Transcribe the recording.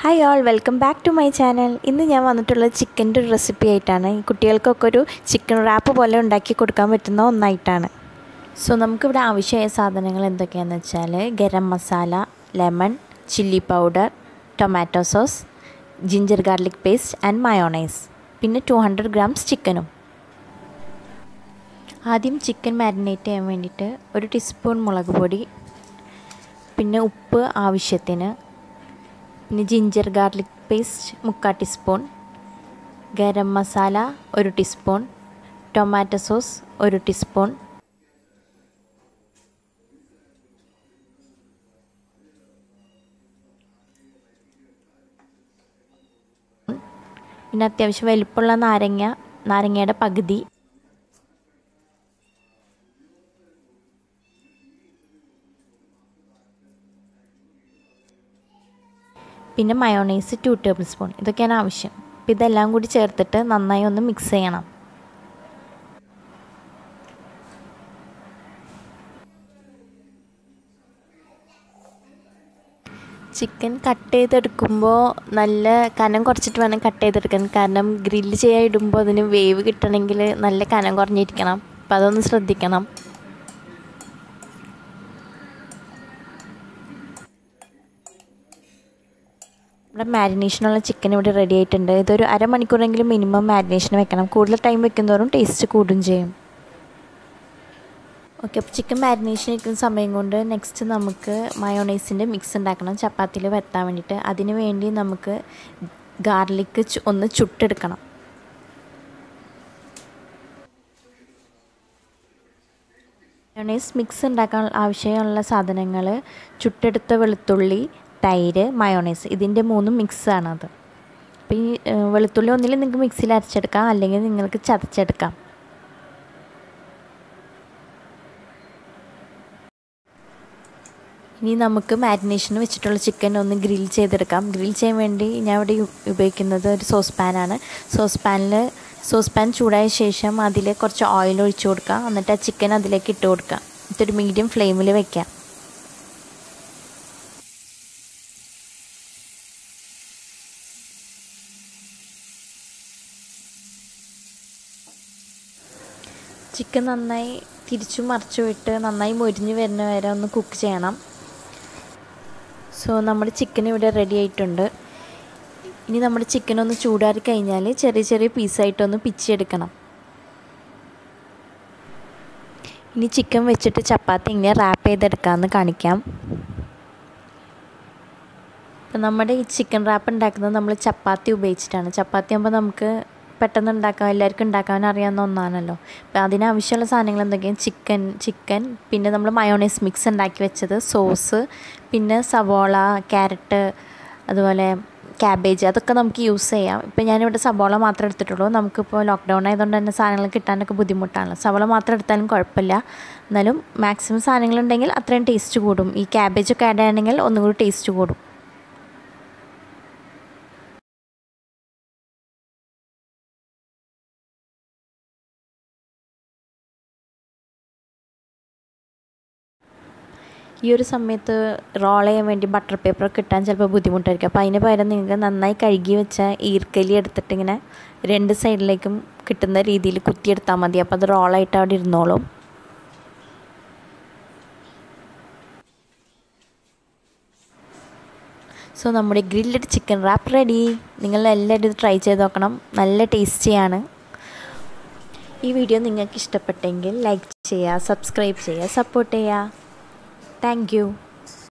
Hi all welcome back to my channel ഇന്ന് ഞാൻ വന്നിട്ടുള്ളത് ചിക്കൻ്റെ ഒരു റെസിപ്പി ആയിട്ടാണ് ഈ കുട്ടികൾക്കൊക്കെ ഒരു ചിക്കൻ റാപ്പ് പോലെ ഉണ്ടാക്കി കൊടുക്കാൻ പറ്റുന്ന ഒന്നായിട്ടാണ് സോ നമുക്കിവിടെ ആവശ്യമായ സാധനങ്ങൾ എന്തൊക്കെയാണെന്ന് വെച്ചാൽ garam masala lemon chilli powder tomato sauce ginger garlic paste and mayonnaise പിന്നെ ടു ഹൺഡ്രഡ് ഗ്രാംസ് ചിക്കനും ആദ്യം ചിക്കൻ മാരിനേറ്റ് ചെയ്യാൻ വേണ്ടിയിട്ട് ഒരു ടീസ്പൂൺ മുളക് പൊടി പിന്നെ ഉപ്പ് ആവശ്യത്തിന് പിന്നെ ജിഞ്ചർ ഗാർലിക് പേസ്റ്റ് മുക്കാൽ ടീസ്പൂൺ ഗരം മസാല ഒരു ടീസ്പൂൺ ടൊമാറ്റോ സോസ് ഒരു ടീസ്പൂൺ പിന്നെ അത്യാവശ്യം വലിപ്പമുള്ള നാരങ്ങ നാരങ്ങയുടെ പകുതി പിന്നെ മയോണൈസ് ടു ടേബിൾ സ്പൂൺ ഇതൊക്കെയാണ് ആവശ്യം അപ്പോൾ ഇതെല്ലാം കൂടി ചേർത്തിട്ട് നന്നായി ഒന്ന് മിക്സ് ചെയ്യണം ചിക്കൻ കട്ട് ചെയ്തെടുക്കുമ്പോൾ നല്ല കനം കുറച്ചിട്ട് വേണം കട്ട് ചെയ്തെടുക്കാൻ കാരണം ഗ്രില്ല് ചെയ്യാൻ ഇടുമ്പോൾ അതിന് വേവ് കിട്ടണമെങ്കിൽ നല്ല കനം കുറഞ്ഞിരിക്കണം അപ്പോൾ അതൊന്ന് ശ്രദ്ധിക്കണം നമ്മുടെ മാരിനേഷനുള്ള ചിക്കൻ ഇവിടെ റെഡി ആയിട്ടുണ്ട് ഇതൊരു അരമണിക്കൂറെങ്കിലും മിനിമം മാരിനേഷൻ വെക്കണം കൂടുതൽ ടൈം വെക്കുന്നതോറും ടേസ്റ്റ് കൂടും ചെയ്യും ഓക്കെ അപ്പോൾ ചിക്കൻ മാരിനേഷൻ വെക്കുന്ന സമയം കൊണ്ട് നെക്സ്റ്റ് നമുക്ക് മയോണൈസിൻ്റെ മിക്സ് ഉണ്ടാക്കണം ചപ്പാത്തിയിൽ വരുത്താൻ വേണ്ടിയിട്ട് അതിന് വേണ്ടി നമുക്ക് ഗാർലിക്ക് ഒന്ന് ചുട്ടെടുക്കണം മയോണൈസ് മിക്സ് ഉണ്ടാക്കാൻ ആവശ്യമുള്ള സാധനങ്ങൾ ചുട്ടെടുത്ത വെളുത്തുള്ളി തൈര് മയോണൈസ് ഇതിൻ്റെ മൂന്നും മിക്സാണത് അപ്പോൾ ഈ വെളുത്തുള്ളി ഒന്നിൽ നിങ്ങൾക്ക് മിക്സിയിൽ അരച്ചെടുക്കാം അല്ലെങ്കിൽ നിങ്ങൾക്ക് ചതച്ചെടുക്കാം ഇനി നമുക്ക് മാരിനേഷന് വെച്ചിട്ടുള്ള ചിക്കൻ ഒന്ന് ഗ്രിൽ ചെയ്തെടുക്കാം ഗ്രിൽ ചെയ്യാൻ വേണ്ടി ഞാൻ ഇവിടെ ഉപയോഗിക്കുന്നത് ഒരു സോസ് പാനാണ് സോസ് പാനിൽ സോസ് പാൻ ചൂടായ ശേഷം അതിൽ കുറച്ച് ഓയിൽ ഒഴിച്ചു കൊടുക്കുക എന്നിട്ട് ആ ചിക്കൻ അതിലേക്ക് ഇട്ട് കൊടുക്കുക എന്നിട്ടൊരു മീഡിയം ഫ്ലെയിമിൽ വെക്കാം ചിക്കൻ നന്നായി തിരിച്ചു മറിച്ചു വിട്ട് നന്നായി മൊരിഞ്ഞ് വരുന്ന വരെ ഒന്ന് കുക്ക് ചെയ്യണം സോ നമ്മുടെ ചിക്കൻ ഇവിടെ റെഡി ആയിട്ടുണ്ട് ഇനി നമ്മുടെ ചിക്കൻ ഒന്ന് ചൂടാറി കഴിഞ്ഞാൽ ചെറിയ ചെറിയ പീസായിട്ടൊന്ന് പിച്ചെടുക്കണം ഇനി ചിക്കൻ വെച്ചിട്ട് ചപ്പാത്തി ഇങ്ങനെ റാപ്പ് ചെയ്തെടുക്കാമെന്ന് കാണിക്കാം അപ്പം നമ്മുടെ ഈ ചിക്കൻ റാപ്പ് ഉണ്ടാക്കുന്നത് നമ്മൾ ചപ്പാത്തി ഉപയോഗിച്ചിട്ടാണ് ചപ്പാത്തി ആകുമ്പോൾ നമുക്ക് പെട്ടെന്ന് ഉണ്ടാക്കാം എല്ലാവർക്കും ഉണ്ടാക്കാൻ അറിയാവുന്ന ഒന്നാണല്ലോ അപ്പോൾ അതിനാവശ്യമുള്ള സാധനങ്ങൾ എന്തൊക്കെയാണ് ചിക്കൻ ചിക്കൻ പിന്നെ നമ്മൾ മയോണൈസ് മിക്സ് ഉണ്ടാക്കി വെച്ചത് സോസ് പിന്നെ സവോള ക്യാരറ്റ് അതുപോലെ ക്യാബേജ് അതൊക്കെ നമുക്ക് യൂസ് ചെയ്യാം ഇപ്പോൾ ഞാനിവിടെ സവോള മാത്രമേ എടുത്തിട്ടുള്ളൂ നമുക്കിപ്പോൾ ലോക്ക്ഡൗൺ ആയതുകൊണ്ട് തന്നെ സാധനങ്ങൾ കിട്ടാനൊക്കെ ബുദ്ധിമുട്ടാണ് സവോള മാത്രം എടുത്താലും കുഴപ്പമില്ല എന്നാലും മാക്സിമം സാധനങ്ങളുണ്ടെങ്കിൽ അത്രയും ടേസ്റ്റ് കൂടും ഈ ക്യാബേജൊക്കെ ആഡ് ചെയ്യണമെങ്കിൽ ഒന്നും കൂടി ടേസ്റ്റ് കൂടും ഈ ഒരു സമയത്ത് റോൾ ചെയ്യാൻ വേണ്ടി ബട്ടർ പേപ്പർ കിട്ടാൻ ചിലപ്പോൾ ബുദ്ധിമുട്ടായിരിക്കും അപ്പോൾ അതിന് പകരം നിങ്ങൾക്ക് നന്നായി കഴുകി വെച്ച ഈർക്കലി എടുത്തിട്ട് ഇങ്ങനെ രണ്ട് സൈഡിലേക്കും കിട്ടുന്ന രീതിയിൽ കുത്തിയെടുത്താൽ മതി അപ്പോൾ അത് റോളായിട്ട് അവിടെ ഇരുന്നോളും സോ നമ്മുടെ ഗ്രില്ലഡ് ചിക്കൻ റാപ്പ് റെഡി നിങ്ങൾ എല്ലാവരും ഇത് ട്രൈ ചെയ്ത് നോക്കണം നല്ല ടേസ്റ്റിയാണ് ഈ വീഡിയോ നിങ്ങൾക്ക് ഇഷ്ടപ്പെട്ടെങ്കിൽ ലൈക്ക് ചെയ്യുക സബ്സ്ക്രൈബ് ചെയ്യുക സപ്പോർട്ട് ചെയ്യുക Thank you.